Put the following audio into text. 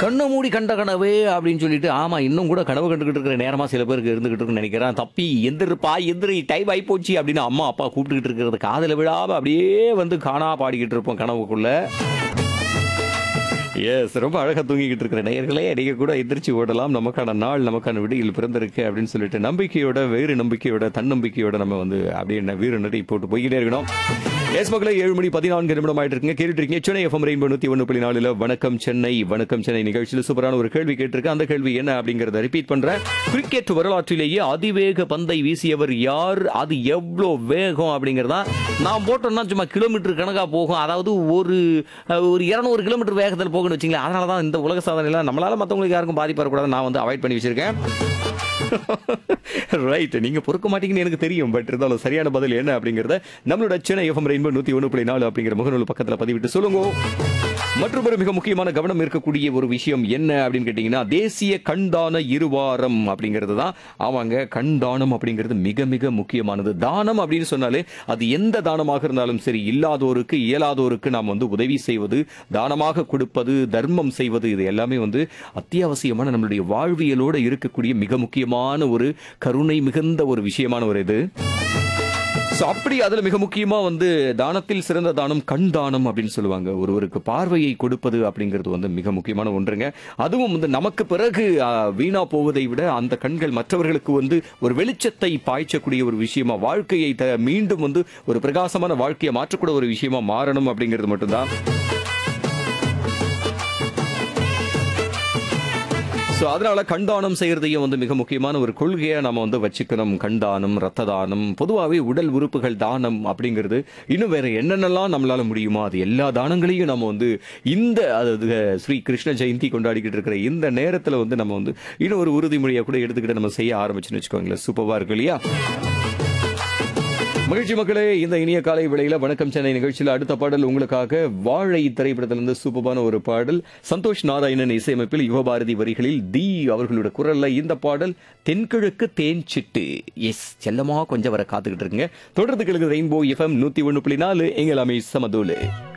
கண்ணை மூடி கண்ட கனவு அப்படின்னு சொல்லிட்டு ஆமா இன்னும் கூட கனவு கண்டுகிட்டு இருக்கிற நேரமா சில பேருக்கு இருந்துகிட்டு இருக்குன்னு நினைக்கிறேன் தப்பி எந்திருப்பா எந்திரி டைம் ஆகி போச்சு அப்படின்னு அம்மா அப்பா கூப்பிட்டுக்கிட்டு இருக்கிறது காதல விழாம அப்படியே வந்து காணா பாடிக்கிட்டு இருப்போம் கனவுக்குள்ள எஸ் ரொம்ப அழகா தூங்கிக்கிட்டு இருக்கிற நேயர்களே நீங்க கூட எந்திரிச்சு ஓடலாம் நமக்கான நாள் நமக்கான விடியில் பிறந்திருக்கு அப்படின்னு சொல்லிட்டு நம்பிக்கையோட வேறு நம்பிக்கையோட தன்னம்பிக்கையோட நம்ம வந்து அப்படியே என்ன வீர நடை போட்டு போய்கிட்டே இருக்கணும் எஸ் மக்களே ஏழு மணி பதினான்கு நிமிடம் ஆயிட்டு இருக்கீங்க கேட்டுட்டு இருக்கீங்க சென்னை எஃப்எம் ரெயின்போ நூத்தி ஒன்று புள்ளி நாலுல வணக்கம் சென்னை வணக்கம் சென்னை நிகழ்ச்சியில் சூப்பரான ஒரு கேள்வி கேட்டிருக்கேன் அந்த கேள்வி என்ன அப்படிங்கறத ரிப்பீட் பண்றேன் கிரிக்கெட் வரலாற்றிலேயே அதிவேக பந்தை வீசியவர் யார் அது எவ்வளோ வேகம் அப்படிங்கறதா நான் போட்டோம்னா சும்மா கிலோமீட்டர் கணக்கா போகும் அதாவது ஒரு அஹ், ஒரு இருநூறு கிலோமீட்டர் வேகத்தில் போகணும்னு வச்சுங்களேன் அதனால தான் இந்த உலக சாதனையில நம்மளால மற்றவங்களுக்கு யாருக்கும் பாதிப்பு வரக்கூடாது நான் வந்து அவாய்ட் பண்ணி வச்சிருக்கேன் ரைட் நீங்க பொறுக்க மாட்டீங்கன்னு எனக்கு தெரியும் பட் இருந்தாலும் சரியான பதில் என்ன அப்படிங்கறத நம்மளோட சென்னை எஃப்எம் ரெயின்போ நூத்தி ஒன்று புள்ளி நாலு அப்படிங்கிற முகநூல் பக்கத்துல பதிவிட்டு சொல்லுங்க மற்றும் ஒரு மிக முக்கியமான கவனம் இருக்கக்கூடிய ஒரு விஷயம் என்ன அப்படின்னு கேட்டீங்கன்னா தேசிய கண்தான இருவாரம் அப்படிங்கிறது தான் ஆமாங்க கண்தானம் அப்படிங்கிறது மிக மிக முக்கியமானது தானம் அப்படின்னு சொன்னாலே அது எந்த தானமாக இருந்தாலும் சரி இல்லாதோருக்கு இயலாதோருக்கு நாம் வந்து உதவி செய்வது தானமாக கொடுப்பது தர்மம் செய்வது இது எல்லாமே வந்து அத்தியாவசியமான நம்மளுடைய வாழ்வியலோட இருக்கக்கூடிய மிக முக்கியமான ஒரு கருணை மிகுந்த ஒரு விஷயமான ஒரு இது So, அப்படி அதுல மிக முக்கியமா வந்து தானத்தில் சிறந்த தானம் கண் தானம் அப்படின்னு சொல்லுவாங்க ஒருவருக்கு பார்வையை கொடுப்பது அப்படிங்கிறது வந்து மிக முக்கியமான ஒன்றுங்க அதுவும் வந்து நமக்கு பிறகு ஆ, வீணா போவதை விட அந்த கண்கள் மற்றவர்களுக்கு வந்து ஒரு வெளிச்சத்தை பாய்ச்சக்கூடிய ஒரு விஷயமா வாழ்க்கையை த- மீண்டும் வந்து ஒரு பிரகாசமான வாழ்க்கையை மாற்றக்கூடிய ஒரு விஷயமா மாறணும் அப்படிங்கிறது மட்டும்தான் ஸோ அதனால கண்தானம் செய்யறதையும் வந்து மிக முக்கியமான ஒரு கொள்கையை நம்ம வந்து வச்சுக்கணும் கண்தானம் ரத்த தானம் பொதுவாகவே உடல் உறுப்புகள் தானம் அப்படிங்கிறது இன்னும் வேற என்னென்னலாம் நம்மளால முடியுமோ அது எல்லா தானங்களையும் நம்ம வந்து இந்த அதாவது ஸ்ரீ கிருஷ்ண ஜெயந்தி கொண்டாடிக்கிட்டு இருக்கிற இந்த நேரத்தில் வந்து நம்ம வந்து இன்னும் ஒரு உறுதிமொழியை கூட எடுத்துக்கிட்டு நம்ம செய்ய ஆரம்பிச்சுன்னு வச்சுக்கோங்களேன் சூப்பராக இருக்கு இல்லையா மகிழ்ச்சி மக்களே இந்த இனிய காலை விலையில வணக்கம் சென்னை நிகழ்ச்சியில் அடுத்த பாடல் உங்களுக்காக வாழை திரைப்படத்திலிருந்து சூப்பரான ஒரு பாடல் சந்தோஷ் நாராயணன் இசையமைப்பில் யுவபாரதி வரிகளில் தி அவர்களோட குரல்ல இந்த பாடல் தென்கிழக்கு தேன் சிட்டு எஸ் செல்லமா கொஞ்சம் வர காத்துக்கிட்டு இருக்குங்க தொடர்ந்து கிழக்கு ரெயின்போ எஃப்எம் நூத்தி ஒன்று புள்ளி நாலு எங்களாமே சமதூலு